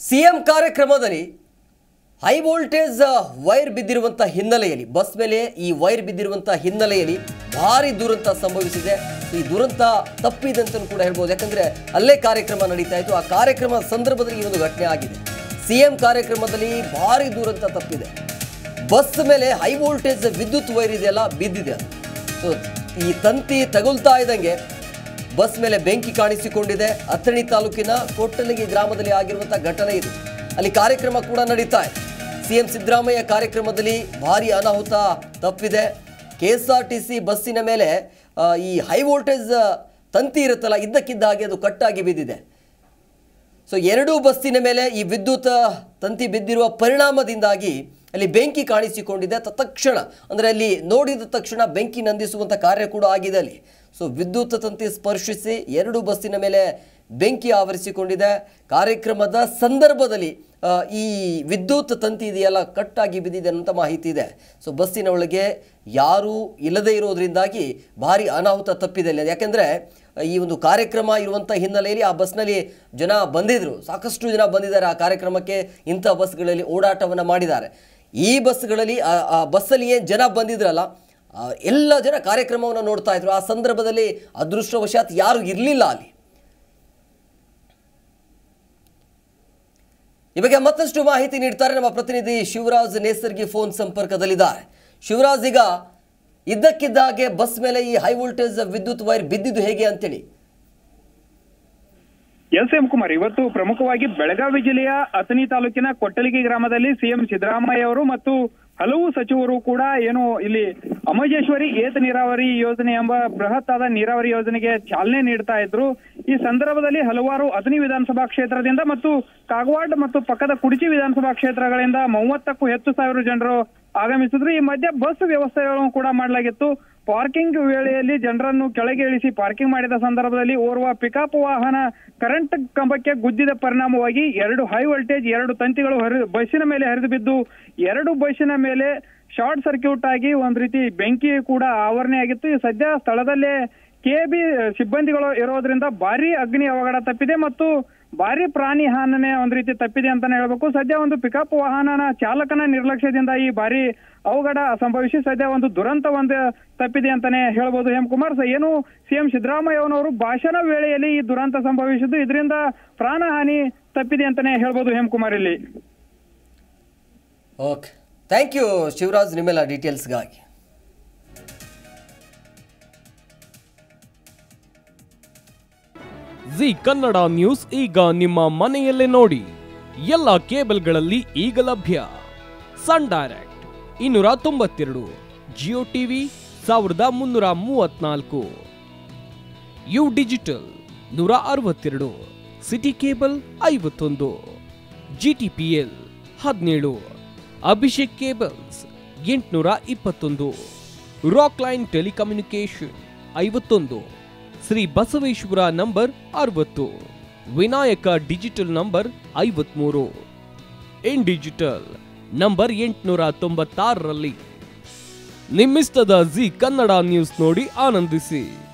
CM ಕಾರ್ಯಕ್ರಮದಲ್ಲಿ high voltage wire ಬಿದ್ದಿರುವಂಥ ಹಿನ್ನೆಲೆಯಲ್ಲಿ bus ಮೇಲೆ ಈ ವೈರ್ ಬಿದ್ದಿರುವಂಥ ಹಿನ್ನೆಲೆಯಲ್ಲಿ ಭಾರಿ ದುರಂತ ಸಂಭವಿಸಿದೆ ಈ ದುರಂತ ತಪ್ಪಿದೆ ಅಂತಲೂ ಕೂಡ ಹೇಳ್ಬೋದು ಯಾಕಂದ್ರೆ ಅಲ್ಲೇ ಕಾರ್ಯಕ್ರಮ ನಡೀತಾ ಇತ್ತು ಆ ಕಾರ್ಯಕ್ರಮದ ಸಂದರ್ಭದಲ್ಲಿ ಈ ಒಂದು ಘಟನೆ ಆಗಿದೆ ಸಿಎಂ ಕಾರ್ಯಕ್ರಮದಲ್ಲಿ ಭಾರಿ ದುರಂತ ತಪ್ಪಿದೆ ಬಸ್ ಮೇಲೆ ಹೈ ವೋಲ್ಟೇಜ್ ವಿದ್ಯುತ್ ವೈರ್ ಇದೆಯಲ್ಲ ಬಿದ್ದಿದೆ ಅದು ಸೊ ಈ ತಂತಿ ತಗುಲ್ತಾ ಇದ್ದಂಗೆ ಬಸ್ ಮೇಲೆ ಬೆಂಕಿ ಕಾಣಿಸಿಕೊಂಡಿದೆ ಅಥಣಿ ತಾಲೂಕಿನ ಕೊಟ್ಟಲಿಗೆ ಗ್ರಾಮದಲ್ಲಿ ಆಗಿರುವಂಥ ಘಟನೆ ಇದು ಅಲ್ಲಿ ಕಾರ್ಯಕ್ರಮ ಕೂಡ ನಡೀತಾ ಇದೆ ಸಿಎಂ ಸಿದ್ದರಾಮಯ್ಯ ಕಾರ್ಯಕ್ರಮದಲ್ಲಿ ಭಾರಿ ಅನಾಹುತ ತಪ್ಪಿದೆ K S R T C ಬಸ್ಸಿನ ಮೇಲೆ ಆ, ಈ ಹೈ ವೋಲ್ಟೇಜ್ ತಂತಿ ಇರುತ್ತಲ್ಲ ಇದ್ದಕ್ಕಿದ್ದ ಹಾಗೆ ಅದು ಕಟ್ಟಾಗಿ ಬಿದ್ದಿದೆ ಸೊ ಎರಡೂ ಬಸ್ಸಿನ ಮೇಲೆ ಈ ವಿದ್ಯುತ್ ತಂತಿ ಬಿದ್ದಿರುವ ಪರಿಣಾಮದಿಂದಾಗಿ ಅಲ್ಲಿ ಬೆಂಕಿ ಕಾಣಿಸಿಕೊಂಡಿದೆ ತತ್ಕ್ಷಣ ಅಂದರೆ ಅಲ್ಲಿ ನೋಡಿದ ತಕ್ಷಣ ಬೆಂಕಿ ನಂದಿಸುವಂಥ ಕಾರ್ಯ ಕೂಡ ಆಗಿದೆ ಅಲ್ಲಿ ಸೊ ವಿದ್ಯುತ್ ತಂತಿ ಸ್ಪರ್ಶಿಸಿ ಎರಡು ಬಸ್ಸಿನ ಮೇಲೆ ಬೆಂಕಿ ಆವರಿಸಿಕೊಂಡಿದೆ ಕಾರ್ಯಕ್ರಮದ ಸಂದರ್ಭದಲ್ಲಿ ಆ, ಈ ವಿದ್ಯುತ್ ತಂತಿ ಇದೆಯಲ್ಲ ಕಟ್ಟಾಗಿ ಬಿದ್ದಿದೆ ಅನ್ನೋಂಥ ಮಾಹಿತಿ ಇದೆ ಸೊ ಬಸ್ಸಿನ ಒಳಗೆ ಯಾರೂ ಇಲ್ಲದೇ ಇರೋದ್ರಿಂದಾಗಿ ಭಾರಿ ಅನಾಹುತ ತಪ್ಪಿದೆ ಅಲ್ಲಿ ಯಾಕೆಂದರೆ ಈ ಒಂದು ಕಾರ್ಯಕ್ರಮ ಇರುವಂಥ ಹಿನ್ನೆಲೆಯಲ್ಲಿ ಆ ಬಸ್ನಲ್ಲಿ ಜನ ಬಂದಿದ್ದರು ಸಾಕಷ್ಟು ಜನ ಬಂದಿದ್ದಾರೆ ಆ ಕಾರ್ಯಕ್ರಮಕ್ಕೆ ಇಂಥ ಬಸ್ಗಳಲ್ಲಿ ಓಡಾಟವನ್ನು ಮಾಡಿದ್ದಾರೆ ಈ ಬಸ್ಗಳಲ್ಲಿ ಆ- ಆ ಬಸ್ಸಲ್ಲಿ ಏನು ಜನ ಬಂದಿದ್ರಲ್ಲ ಆ, ಎಲ್ಲ ಜನ ಕಾರ್ಯಕ್ರಮವನ್ನು ನೋಡ್ತಾ ಇದ್ರು ಆ ಸಂದರ್ಭದಲ್ಲಿ ಅದೃಷ್ಟವಶಾತ್ ಯಾರು ಇರಲಿಲ್ಲ ಅಲ್ಲಿ ಈ ಬಗ್ಗೆ ಮತ್ತಷ್ಟು ಮಾಹಿತಿ ನೀಡ್ತಾರೆ ನಮ್ಮ ಪ್ರತಿನಿಧಿ ಶಿವರಾಜ್ ನೇಸರ್ಗಿ ಫೋನ್ ಸಂಪರ್ಕದಲ್ಲಿದ್ದಾರೆ ಶಿವರಾಜ್ ಈಗ ಇದ್ದಕ್ಕಿದ್ದ ಹಾಗೆ ಬಸ್ ಮೇಲೆ ಈ ಹೈ ವೋಲ್ಟೇಜ್ ವಿದ್ಯುತ್ ವೈರ್ ಬಿದ್ದಿದ್ದು ಹೇಗೆ ಅಂತೇಳಿ ಎಸ್ ಎಂ ಕುಮಾರ್ ಇವತ್ತು ಪ್ರಮುಖವಾಗಿ ಬೆಳಗಾವಿ ಜಿಲ್ಲೆಯ ಅಥಣಿ ತಾಲೂಕಿನ ಕೊಟ್ಟಲಿಗಿ ಗ್ರಾಮದಲ್ಲಿ ಸಿಎಂ ಸಿದ್ದರಾಮಯ್ಯ ಅವರು ಮತ್ತು ಹಲವು ಸಚಿವರು ಕೂಡ ಏನು ಇಲ್ಲಿ ಅಮಜೇಶ್ವರಿ ಏತ ನೀರಾವರಿ ಯೋಜನೆ ಎಂಬ ಬೃಹತ್ ಆದ ನೀರಾವರಿ ಯೋಜನೆಗೆ ಚಾಲನೆ ನೀಡ್ತಾ ಇದ್ರು ಈ ಸಂದರ್ಭದಲ್ಲಿ ಹಲವಾರು ಅಥಣಿ ವಿಧಾನಸಭಾ ಕ್ಷೇತ್ರದಿಂದ ಮತ್ತು ಕಾಗವಾಡ ಮತ್ತು ಪಕ್ಕದ ಕುಡಿಚಿ ವಿಧಾನಸಭಾ ಕ್ಷೇತ್ರಗಳಿಂದ ಮೂವತ್ತಕ್ಕೂ ಹೆಚ್ಚು ಸಾವಿರ ಜನರು ಆಗಮಿಸಿದ್ರು ಈ ಮಧ್ಯೆ ಬಸ್ ವ್ಯವಸ್ಥೆಗಳನ್ನು ಕೂಡ ಮಾಡಲಾಗಿತ್ತು ಪಾರ್ಕಿಂಗ್ ವೇಳೆಯಲ್ಲಿ ಜನರನ್ನು ಕೆಳಗೆ ಇಳಿಸಿ ಪಾರ್ಕಿಂಗ್ ಮಾಡಿದ ಸಂದರ್ಭದಲ್ಲಿ ಓರ್ವ ಪಿಕಪ್ ವಾಹನ ಕರೆಂಟ್ ಕಂಬಕ್ಕೆ ಗುದ್ದಿದ ಪರಿಣಾಮವಾಗಿ ಎರಡು ಹೈ ವೋಲ್ಟೇಜ್ ಎರಡು ತಂತಿಗಳು ಹರಿ ಬಸ್ಸಿನ ಮೇಲೆ ಹರಿದು ಬಿದ್ದು ಎರಡು ಬಸ್ಸಿನ ಮೇಲೆ ಶಾರ್ಟ್ ಸರ್ಕ್ಯೂಟ್ ಆಗಿ ಒಂದ್ ರೀತಿ ಬೆಂಕಿ ಕೂಡ ಆವರಣೆ ಆಗಿತ್ತು ಈ ಸದ್ಯ ಸ್ಥಳದಲ್ಲೇ ಕೆಬಿ ಸಿಬ್ಬಂದಿಗಳು ಇರೋದ್ರಿಂದ ಭಾರಿ ಅಗ್ನಿ ಅವಘಡ ತಪ್ಪಿದೆ ಮತ್ತು ಭಾರಿ ಪ್ರಾಣಿ ಹಾನಿ ಒಂದ್ ರೀತಿ ತಪ್ಪಿದೆ ಅಂತಾನೆ ಹೇಳ್ಬೇಕು ಸದ್ಯ ಒಂದು ಪಿಕಪ್ ವಾಹನನ ಚಾಲಕನ ನಿರ್ಲಕ್ಷ್ಯದಿಂದ ಈ ಭಾರಿ ಅವಘಡ ಸಂಭವಿಸಿ ಸದ್ಯ ಒಂದು ದುರಂತ ಒಂದು ತಪ್ಪಿದೆ ಅಂತಾನೆ ಹೇಳ್ಬೋದು ಹೇಮಕುಮಾರ್ ಸ- ಏನು ಸಿಎಂ ಸಿದ್ದರಾಮಯ್ಯನವರು ಭಾಷಣ ವೇಳೆಯಲ್ಲಿ ಈ ದುರಂತ ಸಂಭವಿಸಿದ್ದು ಇದರಿಂದ ಪ್ರಾಣಹಾನಿ ತಪ್ಪಿದೆ ಅಂತಾನೆ ಹೇಳ್ಬೋದು ಹೇಮಕುಮಾರ್ ಇಲ್ಲಿ ಓಕೆ ಥ್ಯಾಂಕ್ ಯು ಶಿವರಾಜ್ ನಿಮ್ಮೆಲ್ಲ ಡೀಟೇಲ್ಸ್ಗಾಗಿ ಜಿ ಕನ್ನಡ ನ್ಯೂಸ್ ಈಗ ನಿಮ್ಮ ಮನೆಯಲ್ಲೇ ನೋಡಿ ಎಲ್ಲ ಕೇಬಲ್ಗಳಲ್ಲಿ ಈಗ ಲಭ್ಯ ಸನ್ ಡೈರೆಕ್ಟ್ ಇನ್ನೂರ ತೊಂಬತ್ತೆರಡು ಜಿಯೋ ಟಿವಿ ಸಾವಿರದ ಮುನ್ನೂರ ಮೂವತ್ನಾಲ್ಕು ಯು ಡಿಜಿಟಲ್ ನೂರ ಅರವತ್ತೆರಡು ಸಿಟಿ ಕೇಬಲ್ ಐವತ್ತೊಂದು ಜಿ ಟಿ ಪಿ ಎಲ್ ಹದಿನೇಳು ಅಭಿಷೇಕ್ ಕೇಬಲ್ಸ್ ಎಂಟುನೂರ ಇಪ್ಪತ್ತೊಂದು ರಾಕ್ ಲೈನ್ ಟೆಲಿಕಮ್ಯುನಿಕೇಶನ್ ಐವತ್ತೊಂದು ಶ್ರೀ ಬಸವೇಶ್ವರ ನಂಬರ್ ಅರವತ್ತು ವಿನಾಯಕ ಡಿಜಿಟಲ್ ನಂಬರ್ ಐವತ್ಮೂರು ಇನ್ ಡಿಜಿಟಲ್ ನಂಬರ್ ಎಂಟುನೂರ ತೊಂಬತ್ತಾರರಲ್ಲಿ ನಿಮ್ಮಿಸ್ತದ ಜಿ ಕನ್ನಡ ನ್ಯೂಸ್ ನೋಡಿ ಆನಂದಿಸಿ